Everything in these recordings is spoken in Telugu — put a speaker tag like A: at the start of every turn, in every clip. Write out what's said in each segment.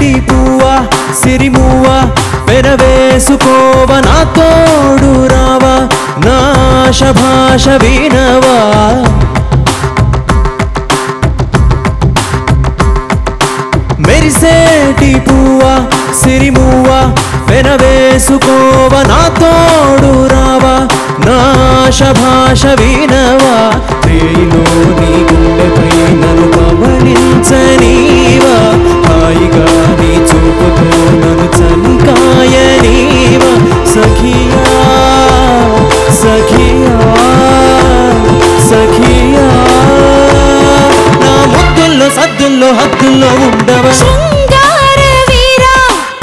A: మెరిసేటి పువ్వా సిరిమువ్వా పెరవేసుకోవ నా తోడు రావా నా ఆశ భాష వినవా మెరిసేటి పువ్వా సిరిమువ్వా పెనవేసుకోవ నా తోడు రావా నా ఆశ భాష వినవా రేయిలో నీ గుండెపై నన్ను పవళించనీవా హాయిగా నీ చూపుతో నన్ను చంకాయనీవా సఖియా సఖియా సఖియా నా ముద్దుల్లో సద్దుల్లో హద్దుల్లో ఉండవా
B: శృంగార వీరా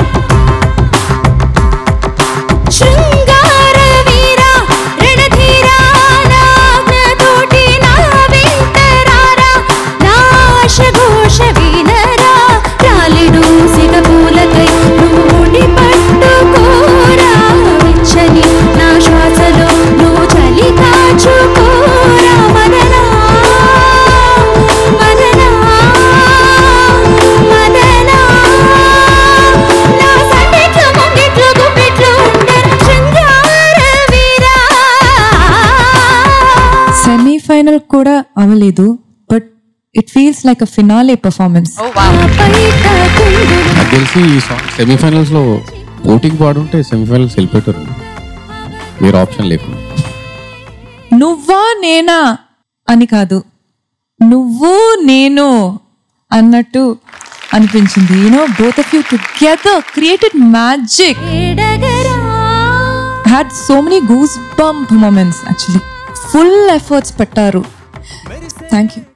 B: శృంగార వీరా రణధీరా నాగ్నతోటి నా వెంటరారా నాశ ఘోష వీనరా రాలిడు సిగపూలకై నువ్వు ముడి పట్టుకోరా వెచ్చని నా శ్వాసలో నువ్వు చలి కాచుకోరా మదనా మదనా మదనా నా సందిట్లో ముంగిట్లో గుప్పిట్లో ఉండను శృంగార వీరా
C: సెమీఫైనల్ కూడా అవ్వలేదు but it feels like a finale performance
B: పైట కుంగుడు
D: నాకు తెలిసి ఈ సాంగ్ సెమీఫైనల్స్ లో పోటీకి పాడుంటే సెమీఫైనల్స్ వెళ్ళిపోతారు మీరు ఆప్షన్ లేకుండా
C: నువ్వా నేనా అని కాదు నువ్వు నేను అన్నట్టు అనిపించింది you know both of you together created magic
B: ఎడగరా
C: had so many goose bump moments actually full efforts పెట్టారు థ్యాంక్ యూ